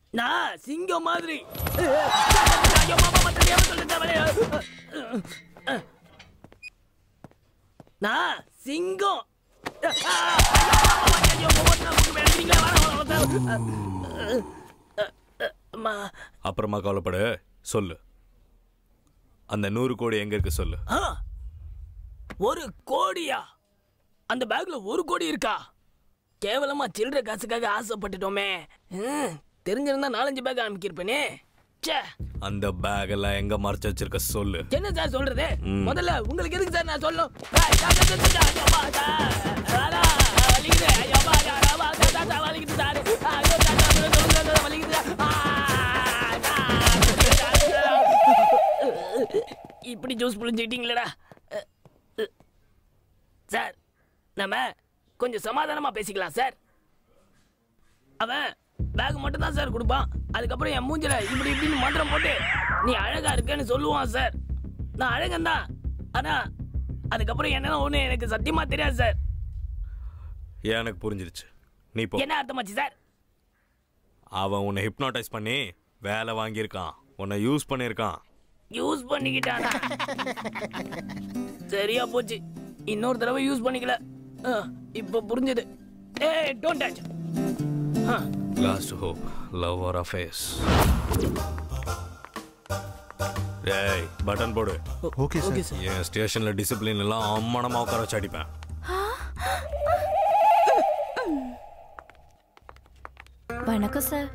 நான் சிங்கம் மாதிரி ஐயோ, மாமா, மாமா, தெரியாம சொல்லிட்டேன், வெளியே. நான் சிங்கம் ஐயோ, ஒவ்வொருத்தரும் உங்களுக்கு வேணுங்கிறீங்களா? வேணாம், வேணாம், வேணாம். அம்மா அப்புறமா கவலைப்படு சொல்லு அந்த நூறு கோடி எங்க இருக்கு சொல்லு ஆ, ஒரு கோடியா அந்த பேக்ல ஒரு கோடி இருக்கா கேவலமா சில்லற காசுக்காக ஆசைப்பட்டுட்டோமே ம், தெரிஞ்சிருந்தா நாலஞ்சு பேக் அனுப்பிக்கிருப்பேனே ச்சே அந்த பேக் எல்லாம் எங்க மறைச்சு வச்சிருக்க சொல்லு என்ன சார் சொல்றது ம். முதல்ல உங்களுக்கு எதுக்கு சார் நான் சொல்லணும் ஏய், சார், சார், சார், சார், ஐயோ, அப்பா, சார். அடா, வலிக்குது. ஐயோ, அப்பா, சார், அப்பா, சார், சார், சார், வலிக்குது, சார். ஐயோ, சார், சார், சொல்லுங்க, சொல்லுங்க, சார், வலிக்குது, சார். ஆ, சார். இப்படி ஜூஸ் புளிஞ்சுக்கிட்டீங்களடா சார் நம்ம கொஞ்சம் சமாதானமா பேசிக்கலாம் சார் அவன் பேக் மட்டும் தான் சார் கொடுப்பான் அதுக்கப்புறம் என் மூஞ்சில இப்படி இப்படின்னு மந்திரம் போட்டு நீ அழகா இருக்கேன்னு சொல்லுவான் சார் நான் அழகன் தான் ஆனா அதுக்கப்புறம் என்னன்னா ஒண்ணு எனக்கு சத்தியமா தெரியாது சார் எனக்கு புரிஞ்சிருச்சு நீ போ என்ன அர்த்தமாச்சு சார் அவன் உன்னை ஹிப்னாடைஸ் பண்ணி வேலை வாங்கியிருக்கான் உன்னை யூஸ் பண்ணியிருக்கான் யூஸ் பண்ணிக்கிட்டானா சரியா போச்சு இன்னொரு தடவை யூஸ் பண்ணிக்கல ஆ, இப்ப புரிஞ்சது ஏய் don't touch last hope love or affairs டேய் பட்டன் போடு ஓகே சார் என் ஸ்டேஷன்ல டிசிப்ளின் எல்லாம் அம்மனமா உட்கார வச்சு அடிப்பேன் வணக்கம் சார்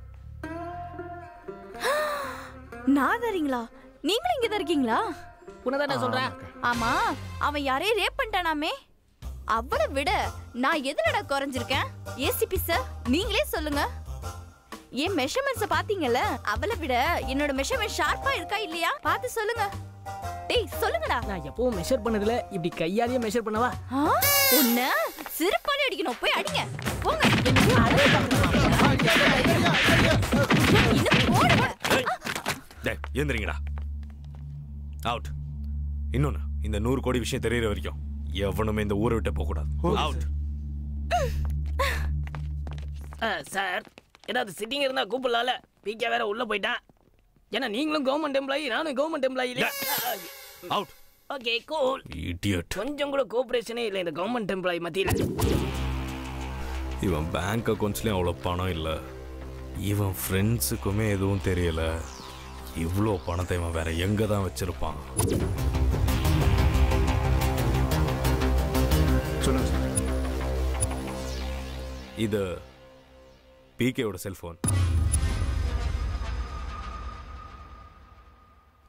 நான் தரீங்களா நீங்களும் இங்க தான் இருக்கீங்களா உன்னதானே சொல்றேன் ஆமா அவன் யாரையும் ரேப் பண்ணிட்டானாமே அவளை விட நான் எதுலடா குறைஞ்சிருக்கேன் ஏசிபி சார் நீங்களே சொல்லுங்க என் மெஷர்மெண்ட்ஸ பாத்தீங்கல்ல அவளை விட என்னோட மெஷர்மெண்ட் ஷார்ப்பா இருக்கா இல்லையா பார்த்து சொல்லுங்க டேய் சொல்லுங்கடா நான் எப்பவும் மெஷர் பண்ணதுல இப்படி கையாலேயே மெஷர் பண்ணவா ஆ, உன்ன சிறுப்பாடி அடிக்கணும் போய் அடிங்க போங்க எனக்கு அழகு இன்னும் போடுங்க டேய் எந்திரிங்கடா அவுட் இன்னொன்னு இந்த நூறு கோடி விஷயம் தெரியற வரைக்கும் எவனுமே இந்த ஊரை விட்டு போக கூடாது அவுட் சார் ஏதாவது சிட்டிங் இருந்தா கூப்பிடலாம்ல பிகே வேற உள்ள போயிட்டான் ஏன்னா நீங்களும் கவர்மெண்ட் எம்ப்ளாயி நானும் கவர்மெண்ட் எம்ப்ளாயி இல்லையா அவுட் ஓகே கூல் இடியட் கொஞ்சம் கூட கோஆபரேஷனே இல்லை இந்த கவர்மெண்ட் எம்ப்ளாயி மத்தியில இவன் பேங்க் அக்கௌண்ட்ஸ்லயும் அவ்வளோ பணம் இல்லை இவன் ஃப்ரெண்ட்ஸுக்குமே எதுவும் தெரியல இவ்வளோ பணத்தை இவன் வேற எங்க தான் வச்சிருப்பான் சொல்லுங்க சார் இது பிகேவோட செல்போன்